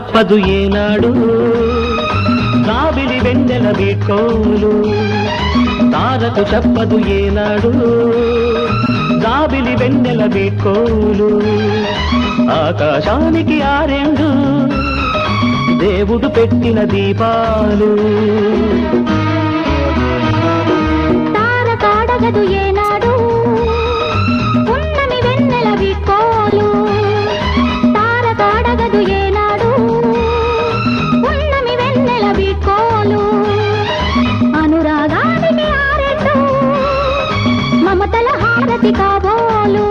చెప్పదు ఏనాడు కాబిలి వెన్నెల వీడ్కోలు తారకు చెప్పదు ఏనాడు కాబిలి వెన్నెల వీడ్కోలు ఆకాశానికి ఆరెండు దేవుడు పెట్టిన దీపాలు తార కాడగదు ఏనాడు ఉన్నమి వెన్నెల వీడ్కోలు తార కాడగదు ఏనాడు ఉన్నమి వెన్నెల వీడ్కోలు అనురాగానికి ఆరెండు మమతల హారతి కాబోలు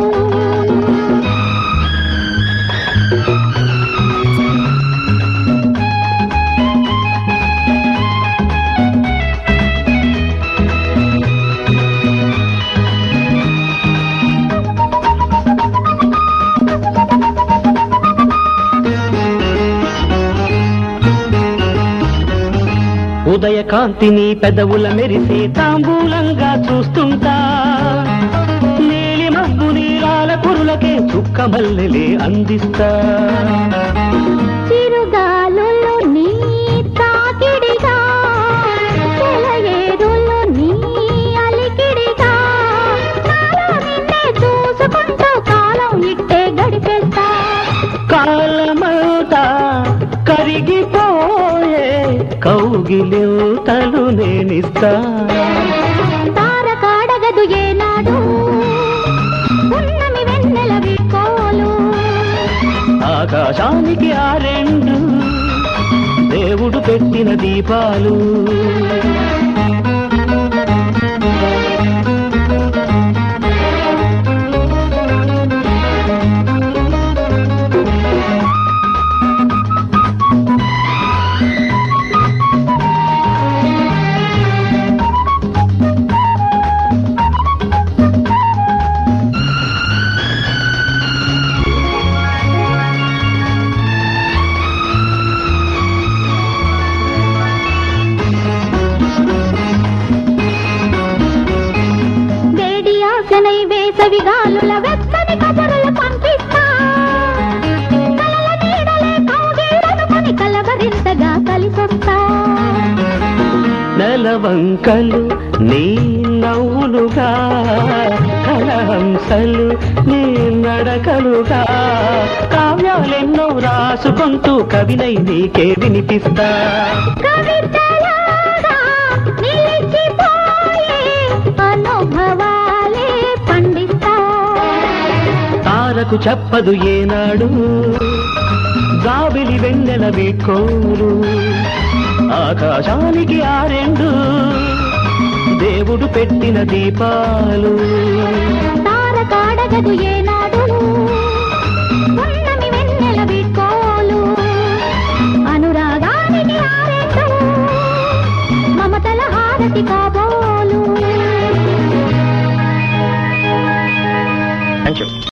ఉదయ కాంతిని పెదవుల మెరిసే తాంబూలంగా చూస్తుంటా నీలి మబ్బు నీలాల కురులకే చుక్క మల్లెలే అందిస్తా చిరుగాలులు నీ తాకిడిగా సెలయేరులు నీ అలికిడిగా నాలో నిన్నే చూసుకుంటూ కాలం ఇట్టే గడిపేస్తా కాలమంతా కరిగిపోయే కౌగిలింతలు నేనిస్తా తార కాడగదు ఏనాడు ఉన్నమి వెన్నెల వీడ్కోలు ఆకాశానికి ఆ రెండు దేవుడు పెట్టిన దీపాలు వేడి ఆశనై వేసవి గాలుల వెచ్చని కబురులు పంపిస్తా కలల నీడలే కౌగిళ్ళనుకొని కలవరింతగా కలిసొస్తా నెలవంకలు నీ నవ్వులుగా కలహంసలు నీ నడకలుగా కావ్యాలెన్నో రాసుకుంటూ కవినై నీకే వినిపిస్తా కవితలాగా నిలిచిపోయే అనుభవాలే పండిస్తా తారకు చెప్పదు ఏనాడు జాబిలి వెన్నెల వీడ్కోలు ఆకాశానికి ఆ రెండు దేవుడు పెట్టిన దీపాలు తార కాడగదు ఏనాడు ఉన్నమి వెన్నెల వీడ్కోలు అనురాగానికి ఆరెండు మమతల హారతి కాబోలు థ్యాంక్ యూ